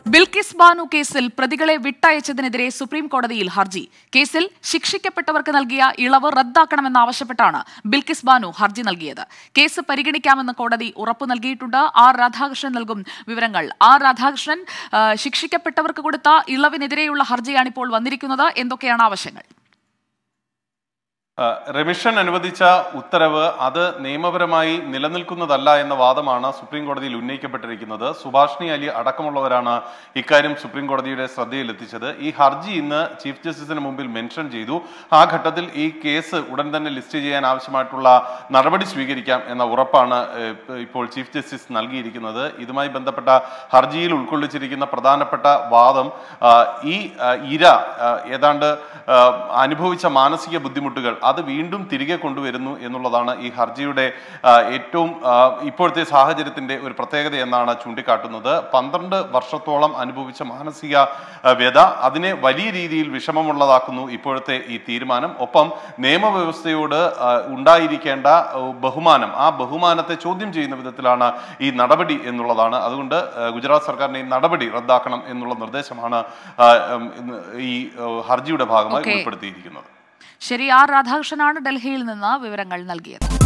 ബിൽക്കിസ് ബാനു കേസിൽ പ്രതികളെ വിട്ടയച്ചതിനെതിരെ സുപ്രീം കോടതിയിൽ ഹർജി കേസിൽ ശിക്ഷിക്കപ്പെട്ടവർക്ക് നൽകിയ ഇളവ് റദ്ദാക്കണമെന്നാവശ്യപ്പെട്ടാണ് ബിൽക്കിസ് ബാനു ഹർജി നൽകിയത് കേസ് പരിഗണിക്കാമെന്ന് കോടതി ഉറപ്പു നൽകിയിട്ടുണ്ട് ആർ രാധാകൃഷ്ണൻ നൽകും വിവരങ്ങൾ ആർ രാധാകൃഷ്ണൻ ആ, ശിക്ഷിക്കപ്പെട്ടവർക്ക് കൊടുത്ത ഇളവിനെതിരെയുള്ള ഹർജിയാണ് ഇപ്പോൾ വന്നിരിക്കുന്നത് എന്തൊക്കെയാണ് ആവശ്യങ്ങൾ ആ, റിമിഷൻ അനുവദിച്ച ഉത്തരവ് അത് നിയമപരമായി നിലനിൽക്കുന്നതല്ല എന്ന വാദമാണ് സുപ്രീം കോടതിയിൽ ഉന്നയിക്കപ്പെട്ടിരിക്കുന്നത് സുഭാഷിണി അലി അടക്കമുള്ളവരാണ് ഇക്കാര്യം സുപ്രീം കോടതിയുടെ ശ്രദ്ധയിലെത്തിച്ചത് ഈ ഹർജി ഇന്ന് ചീഫ് ജസ്റ്റിസിന് മുമ്പിൽ മെൻഷൻ ചെയ്തു ആ ഘട്ടത്തിൽ ഈ കേസ് ഉടൻ തന്നെ ലിസ്റ്റ് ചെയ്യാൻ ആവശ്യമായിട്ടുള്ള നടപടി സ്വീകരിക്കാം എന്ന ഉറപ്പാണ് ഏഹ്, ഇപ്പോൾ ചീഫ് ജസ്റ്റിസ് നൽകിയിരിക്കുന്നത് ഇതുമായി ബന്ധപ്പെട്ട ഹർജിയിൽ ഉൾക്കൊള്ളിച്ചിരിക്കുന്ന പ്രധാനപ്പെട്ട വാദം ആ, ഈ ആ, ഇര ആ, ഏതാണ്ട് ആ, അനുഭവിച്ച മാനസിക ബുദ്ധിമുട്ടുകൾ അത് വീണ്ടും തിരികെ കൊണ്ടുവരുന്നു എന്നുള്ളതാണ് ഈ ഹർജിയുടെ ആ, ഏറ്റവും ആ, ഇപ്പോഴത്തെ സാഹചര്യത്തിന്റെ ഒരു പ്രത്യേകത എന്നാണ് ചൂണ്ടിക്കാട്ടുന്നത് പന്ത്രണ്ട് വർഷത്തോളം അനുഭവിച്ച മാനസിക ആ, വ്യത അതിനെ വലിയ രീതിയിൽ വിഷമമുള്ളതാക്കുന്നു ഇപ്പോഴത്തെ ഈ തീരുമാനം ഒപ്പം നിയമവ്യവസ്ഥയോട് ആ, ഉണ്ടായിരിക്കേണ്ട ആ, ബഹുമാനം ആ ബഹുമാനത്തെ ചോദ്യം ചെയ്യുന്ന വിധത്തിലാണ് ഈ നടപടി എന്നുള്ളതാണ് അതുകൊണ്ട് ആ, ഗുജറാത്ത് സർക്കാരിന്റെ ഈ നടപടി റദ്ദാക്കണം എന്നുള്ള നിർദ്ദേശമാണ് ആ, ഉം, ഇന്ന് ഈ ആ, ഹർജിയുടെ ഭാഗമായി Okay. ഉൾപ്പെടുത്തിയിരിക്കുന്നത് ശരി ആർ രാധാകൃഷ്ണനാണ് ഡൽഹിയിൽ നിന്ന് വിവരങ്ങൾ നൽകിയത്